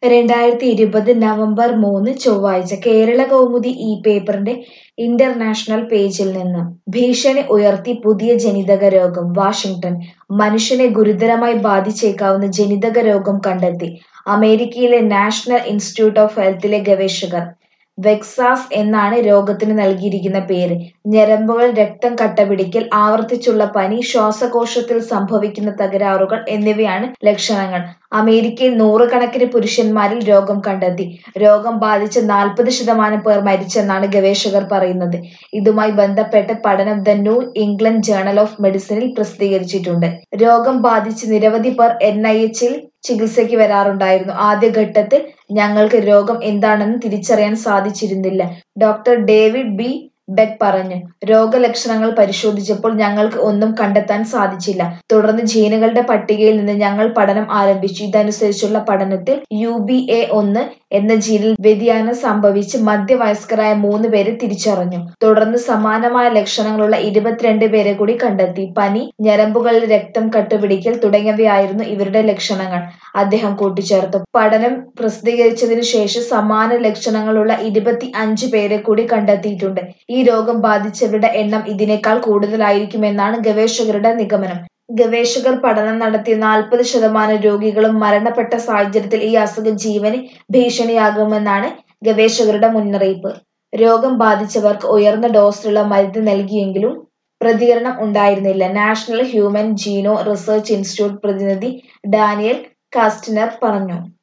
രണ്ടായിരത്തി ഇരുപത് നവംബർ മൂന്ന് ചൊവ്വാഴ്ച കേരള കൗമുദി ഈ പേപ്പറിന്റെ ഇന്റർനാഷണൽ പേജിൽ നിന്ന് ഭീഷണി ഉയർത്തി പുതിയ ജനിതക രോഗം വാഷിംഗ്ടൺ മനുഷ്യനെ ഗുരുതരമായി ബാധിച്ചേക്കാവുന്ന ജനിതക രോഗം കണ്ടെത്തി അമേരിക്കയിലെ നാഷണൽ ഇൻസ്റ്റിറ്റ്യൂട്ട് ഓഫ് ഹെൽത്തിലെ ഗവേഷകർ വെക്സാസ് എന്നാണ് രോഗത്തിന് നൽകിയിരിക്കുന്ന പേര് ഞരമ്പുകൾ രക്തം കട്ടപിടിക്കൽ ആവർത്തിച്ചുള്ള പനി ശ്വാസകോശത്തിൽ സംഭവിക്കുന്ന തകരാറുകൾ എന്നിവയാണ് ലക്ഷണങ്ങൾ അമേരിക്കയിൽ നൂറുകണക്കിന് പുരുഷന്മാരിൽ രോഗം കണ്ടെത്തി രോഗം ബാധിച്ച നാൽപ്പത് ശതമാനം പേർ മരിച്ചെന്നാണ് ഗവേഷകർ പറയുന്നത് ഇതുമായി ബന്ധപ്പെട്ട് പഠനം the New England Journal of മെഡിസിനിൽ പ്രസിദ്ധീകരിച്ചിട്ടുണ്ട് രോഗം ബാധിച്ച് നിരവധി പേർ എൻ ഐ എച്ചിൽ ചികിത്സയ്ക്ക് വരാറുണ്ടായിരുന്നു ആദ്യഘട്ടത്തിൽ ഞങ്ങൾക്ക് രോഗം എന്താണെന്ന് തിരിച്ചറിയാൻ സാധിച്ചിരുന്നില്ല ഡോക്ടർ ഡേവിഡ് ബി ബെക്ക് പറഞ്ഞു രോഗലക്ഷണങ്ങൾ പരിശോധിച്ചപ്പോൾ ഞങ്ങൾക്ക് ഒന്നും കണ്ടെത്താൻ സാധിച്ചില്ല തുടർന്ന് ജീനുകളുടെ പട്ടികയിൽ നിന്ന് ഞങ്ങൾ പഠനം ആരംഭിച്ചു ഇതനുസരിച്ചുള്ള പഠനത്തിൽ യു ബി എ ഒന്ന് എന്ന ജീനിൽ വ്യതിയാനം സംഭവിച്ച് മധ്യവയസ്കരായ മൂന്ന് പേരെ തിരിച്ചറിഞ്ഞു തുടർന്ന് സമാനമായ ലക്ഷണങ്ങളുള്ള ഇരുപത്തിരണ്ട് പേരെ കൂടി കണ്ടെത്തി പനി ഞരമ്പുകളിൽ രക്തം കട്ടുപിടിക്കൽ തുടങ്ങിയവയായിരുന്നു ഇവരുടെ ലക്ഷണങ്ങൾ അദ്ദേഹം കൂട്ടിച്ചേർത്തു പഠനം പ്രസിദ്ധീകരിച്ചതിനു ശേഷം സമാന ലക്ഷണങ്ങളുള്ള ഇരുപത്തി അഞ്ച് പേരെ കൂടി കണ്ടെത്തിയിട്ടുണ്ട് ഈ രോഗം ബാധിച്ചവരുടെ എണ്ണം ഇതിനേക്കാൾ കൂടുതലായിരിക്കുമെന്നാണ് ഗവേഷകരുടെ നിഗമനം ഗവേഷകർ പഠനം നടത്തിയ നാൽപ്പത് ശതമാനം രോഗികളും മരണപ്പെട്ട സാഹചര്യത്തിൽ ഈ അസുഖം ജീവന് ഭീഷണിയാകുമെന്നാണ് ഗവേഷകരുടെ മുന്നറിയിപ്പ് രോഗം ബാധിച്ചവർക്ക് ഉയർന്ന ഡോസിലുള്ള മരുന്ന് നൽകിയെങ്കിലും പ്രതികരണം ഉണ്ടായിരുന്നില്ല national human genome research institute പ്രതിനിധി ഡാനിയൽ കാസ്റ്റനർ പറഞ്ഞു